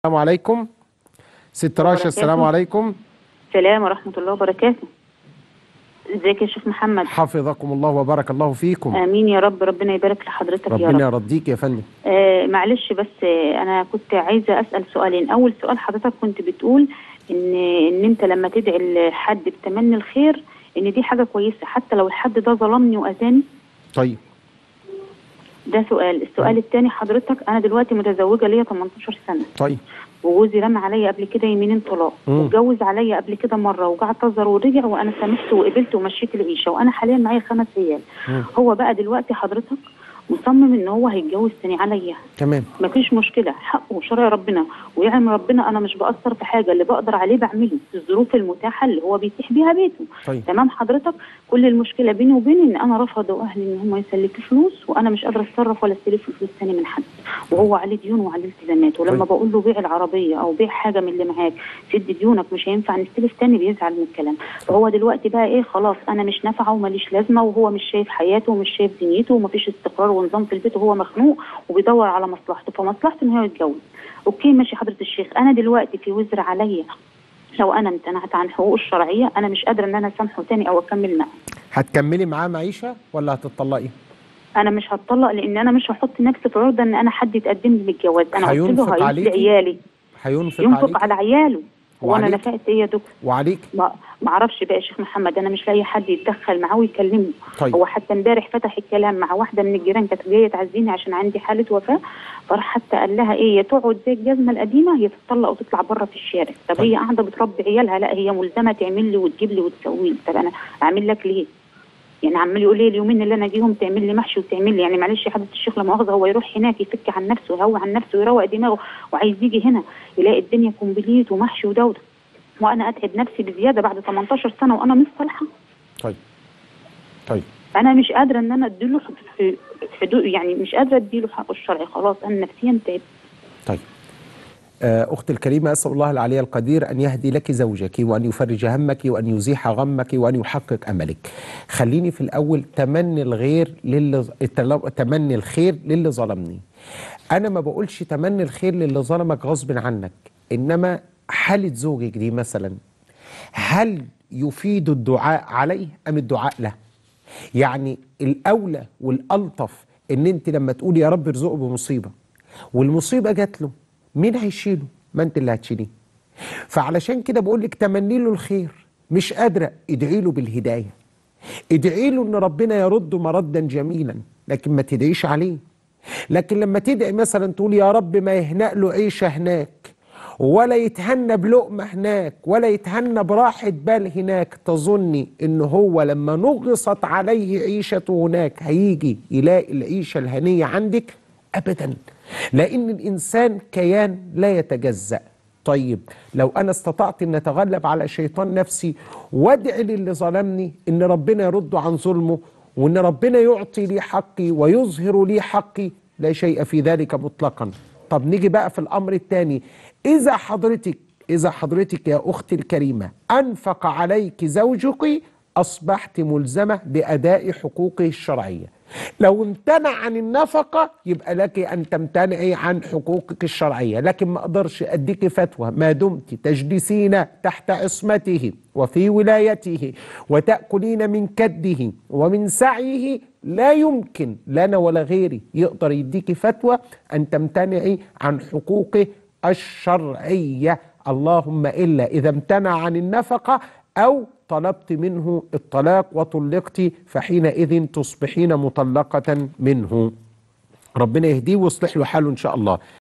السلام عليكم ست راشا السلام عليكم السلام ورحمة الله وبركاته ازيك يا شيخ محمد حفظكم الله وبارك الله فيكم امين يا رب ربنا يبارك لحضرتك يا ربنا رب يرضيك يا فندم آه معلش بس آه انا كنت عايزه اسال سؤالين اول سؤال حضرتك كنت بتقول ان ان انت لما تدعي لحد بتمني الخير ان دي حاجه كويسه حتى لو الحد ده ظلمني واذاني طيب ده سؤال السؤال الثاني حضرتك انا دلوقتي متزوجه ليا 18 سنه طيب وجوزي رمى عليا قبل كده يمينين طلاق مم. واتجوز عليا قبل كده مره وجع اعتذر ورجع وانا سامحت وقبلت ومشيت العيشه وانا حاليا معايا خمس عيال مم. هو بقى دلوقتي حضرتك مصمم ان هو هيتجوز تاني عليا تمام مفيش مشكله حقه شرع ربنا ويعلم ربنا انا مش بأثر في حاجه اللي بقدر عليه بعمله في الظروف المتاحه اللي هو بيتيح بيها بيته طيب تمام حضرتك كل المشكله بيني وبينه ان انا رفضوا اهلي ان هم يسلكوا فلوس وانا مش قادره اتصرف ولا استلف فلوس تاني من حد وهو عليه ديون وعليه التزامات ولما طيب. بقول له بيع العربيه او بيع حاجه من اللي معاك سد ديونك مش هينفع نستلف تاني بيزعل من الكلام فهو دلوقتي بقى ايه خلاص انا مش نافعه وماليش لازمه وهو مش شايف حياته ومش شايف دنيته ومفيش استقرار ونظام في البيت وهو مخنوق وبيدور على مصلحته فمصلحته ان هو يتجوز اوكي ماشي حضره الشيخ انا دلوقتي في وزر عليا لو انا امتنعت عن حقوقه الشرعيه انا مش قادره ان انا اسامحه تاني او اكمل معاه هتكملي معاه معيشه ولا هتطلقي انا مش هتطلق لان انا مش هحط نفسي في عرضه ان انا حد يتقدم لي للجواز انا قلت هينفق له هيجي عليكي؟ عيالي هينفق ينفق عليك على عياله هو انا وعليك؟ نفقت ايه يا دكتور وعليك ما ما اعرفش بقى يا شيخ محمد انا مش لاقي حد يتدخل معاه ويكلمني طيب. هو حتى امبارح فتح الكلام مع واحده من الجيران كانت جايه تعزيني عشان عندي حاله وفاه فراح حتى قال لها ايه يا تقعد زي الجزمه القديمه يا تتطلق وتطلع بره في الشارع طب طيب. هي قاعده بتربي عيالها لا هي ملزمه تعمل لي وتجيب لي وتسوي لي طب انا اعمل لك ليه؟ يعني عمال يقول لي اليومين اللي انا اجيهم تعمل لي محشي وتعمل لي يعني معلش يا حضره الشيخ لا مؤاخذه هو يروح هناك يفك عن نفسه ويهوى عن نفسه ويروق دماغه وعايز يجي هنا يلاقي الدنيا كومبليت ومحشي ودوده وانا اتعب نفسي بزياده بعد 18 سنه وانا مش صالحه طيب طيب انا مش قادره ان انا اديله في حدود يعني مش قادره اديله حقه الشرعي خلاص انا نفسيا تعبت طيب آه، أختي الكريمة أسأل الله العلي القدير أن يهدي لك زوجك وأن يفرج همك وأن يزيح غمك وأن يحقق أملك خليني في الأول تمني الغير للي التل- تمني الخير للي ظلمني أنا ما بقولش تمني الخير للي ظلمك غصب عنك إنما حالة زوجك دي مثلا هل يفيد الدعاء عليه أم الدعاء له يعني الأولى والألطف إن أنت لما تقولي يا رب ارزقه بمصيبة والمصيبة جات له مين هيشيله؟ ما أنت اللي هتشيليه فعلشان كده بقول لك تمني له الخير مش قادرة ادعي له بالهداية ادعي له ان ربنا يرده مردا جميلا لكن ما تدعيش عليه لكن لما تدعي مثلا تقول يا رب ما يهنأ له عيشة هناك ولا يتهنى بلقمة هناك ولا يتهنى براحة بال هناك تظني ان هو لما نغصت عليه عيشته هناك هيجي يلاقي العيشة الهنية عندك ابدا لان الانسان كيان لا يتجزأ طيب لو انا استطعت ان اتغلب على شيطان نفسي وادعي للي ظلمني ان ربنا يرده عن ظلمه وان ربنا يعطي لي حقي ويظهر لي حقي لا شيء في ذلك مطلقا طب نيجي بقى في الامر الثاني اذا حضرتك اذا حضرتك يا اختي الكريمه انفق عليك زوجك اصبحت ملزمه باداء حقوقه الشرعيه لو امتنع عن النفقة يبقى لك أن تمتنعي عن حقوقك الشرعية لكن ما أقدرش أديك فتوى ما دمت تجلسين تحت عصمته وفي ولايته وتأكلين من كده ومن سعيه لا يمكن لنا ولا غيري يقدر يديك فتوى أن تمتنعي عن حقوقه الشرعية اللهم إلا إذا امتنع عن النفقة أو طلبت منه الطلاق وطلقت فحينئذ تصبحين مطلقة منه ربنا يهديه ويصلح له حاله إن شاء الله